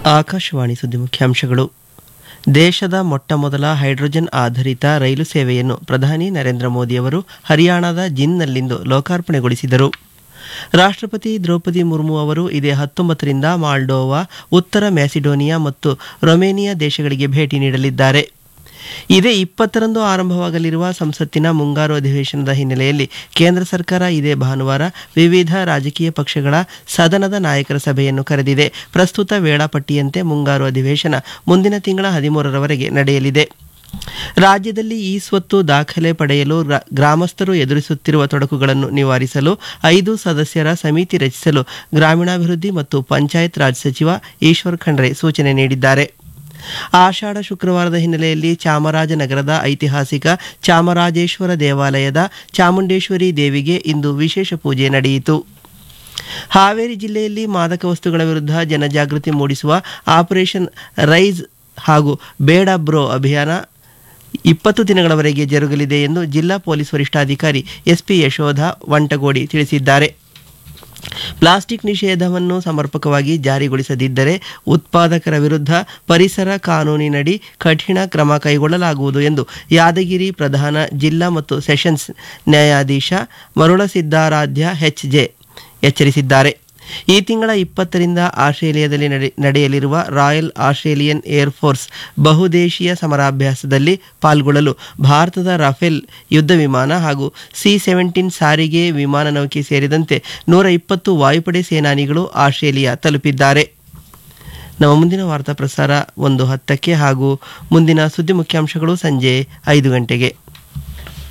ಆಕಾಶವಾಣಿ ಸುದ್ದಿ ಮುಖ್ಯಾಂಶಗಳು ದೇಶದ ಮೊಟ್ಟಮೊದಲ ಹೈಡ್ರೋಜನ್ ಆಧಾರಿತ ರೈಲು ಸೇವೆಯನ್ನು ಪ್ರಧಾನಿ ನರೇಂದ್ರ ಮೋದಿಯವರು ಹರಿಯಾಣದ ಜಿನ್ನಲ್ಲಿಂದು ಲೋಕಾರ್ಪಣೆಗೊಳಿಸಿದರು ರಾಷ್ಟ್ರಪತಿ ದ್ರೌಪದಿ ಮುರ್ಮು ಅವರು ಇದೇ ಹತ್ತೊಂಬತ್ತರಿಂದ ಮಾಲ್ಡೋವಾ ಉತ್ತರ ಮ್ಯಾಸಿಡೋನಿಯಾ ಮತ್ತು ರೊಮೇನಿಯಾ ದೇಶಗಳಿಗೆ ಭೇಟಿ ನೀಡಲಿದ್ದಾರೆ ಇದೇ ಇಪ್ಪತ್ತರಂದು ಆರಂಭವಾಗಲಿರುವ ಸಂಸತ್ತಿನ ಮುಂಗಾರು ಅಧಿವೇಶನದ ಹಿನ್ನೆಲೆಯಲ್ಲಿ ಕೇಂದ್ರ ಸರ್ಕಾರ ಇದೇ ಭಾನುವಾರ ವಿವಿಧ ರಾಜಕೀಯ ಪಕ್ಷಗಳ ಸದನದ ನಾಯಕರ ಸಭೆಯನ್ನು ಕರೆದಿದೆ ಪ್ರಸ್ತುತ ವೇಳಾಪಟ್ಟಿಯಂತೆ ಮುಂಗಾರು ಅಧಿವೇಶನ ಮುಂದಿನ ತಿಂಗಳ ಹದಿಮೂರರವರೆಗೆ ನಡೆಯಲಿದೆ ರಾಜ್ಯದಲ್ಲಿ ಈ ಸ್ವತ್ತು ದಾಖಲೆ ಪಡೆಯಲು ರ- ಗ್ರಾಮಸ್ಥರು ಎದುರಿಸುತ್ತಿರುವ ತೊಡಕುಗಳನ್ನು ನಿವಾರಿಸಲು ಐದು ಸದಸ್ಯರ ಸಮಿತಿ ರಚಿಸಲು ಗ್ರಾಮೀಣಾಭಿವೃದ್ಧಿ ಮತ್ತು ಪಂಚಾಯತ್ ರಾಜ್ ಸಚಿವ ಈಶ್ವರ್ ಖಂಡ್ರೆ ಸೂಚನೆ ನೀಡಿದ್ದಾರೆ ಆಷಾಢ ಶುಕ್ರವಾರದ ಹಿನ್ನೆಲೆಯಲ್ಲಿ ಚಾಮರಾಜನಗರದ ಐತಿಹಾಸಿಕ ಚಾಮರಾಜೇಶ್ವರ ದೇವಾಲಯದ ಚಾಮುಂಡೇಶ್ವರಿ ದೇವಿಗೆ ಇಂದು ವಿಶೇಷ ಪೂಜೆ ನಡೆಯಿತು ಹಾವೇರಿ ಜಿಲ್ಲೆಯಲ್ಲಿ ಮಾದಕ ವಸ್ತುಗಳ ವಿರುದ್ಧ ಜನಜಾಗೃತಿ ಮೂಡಿಸುವ ಆಪರೇಷನ್ ರೈಸ್ ಹಾಗೂ ಬೇಡ ಬ್ರೋ ಅಭಿಯಾನ ಇಪ್ಪತ್ತು ದಿನಗಳವರೆಗೆ ಜರುಗಲಿದೆ ಎಂದು ಜಿಲ್ಲಾ ಪೊಲೀಸ್ ವರಿಷ್ಠಾಧಿಕಾರಿ ಎಸ್ಪಿ ಯಶೋಧ ವಂಟಗೋಡಿ ತಿಳಿಸಿದ್ದಾರೆ ಪ್ಲಾಸ್ಟಿಕ್ ನಿಷೇಧವನ್ನು ಸಮರ್ಪಕವಾಗಿ ಜಾರಿಗೊಳಿಸದಿದ್ದರೆ ಉತ್ಪಾದಕರ ವಿರುದ್ಧ ಪರಿಸರ ಕಾನೂನಿನಡಿ ಕಠಿಣ ಕ್ರಮ ಕೈಗೊಳ್ಳಲಾಗುವುದು ಎಂದು ಯಾದಗಿರಿ ಪ್ರಧಾನ ಜಿಲ್ಲಾ ಮತ್ತು ಸೆಷನ್ಸ್ ನ್ಯಾಯಾಧೀಶ ಮರುಳಸಿದ್ದಾರಾಧ್ಯ ಎಚ್ ಜೆ ಎಚ್ಚರಿಸಿದ್ದಾರೆ ಈ ತಿಂಗಳ ಇಪ್ಪತ್ತರಿಂದ ಆಸ್ಟ್ರೇಲಿಯಾದಲ್ಲಿ ನಡೆ- ನಡೆಯಲಿರುವ ರಾಯಲ್ ಆಸ್ಟ್ರೇಲಿಯನ್ ಏರ್ ಫೋರ್ಸ್ ಬಹುದೇಶೀಯ ಸಮರಾಭ್ಯಾಸದಲ್ಲಿ ಪಾಲ್ಗೊಳ್ಳಲು ಭಾರತದ ರಫೇಲ್ ಯುದ್ಧ ವಿಮಾನ ಹಾಗೂ ಸಿ ಸೆವೆಂಟೀನ್ ಸಾರಿಗೆ ವಿಮಾನ ನೌಕೆ ಸೇರಿದಂತೆ ನೂರ ಇಪ್ಪತ್ತು ವಾಯುಪಡೆ ಸೇನಾನಿಗಳು ಆಸ್ಟ್ರೇಲಿಯಾ ತಲುಪಿದ್ದಾರೆ ನಮ್ಮ ಮುಂದಿನ ವಾರ್ತಾ ಪ್ರಸಾರ ಒಂದು ಹತ್ತಕ್ಕೆ ಹಾಗೂ ಮುಂದಿನ ಸುದ್ದಿ ಮುಖ್ಯಾಂಶಗಳು ಸಂಜೆ ಐದು ಗಂಟೆಗೆ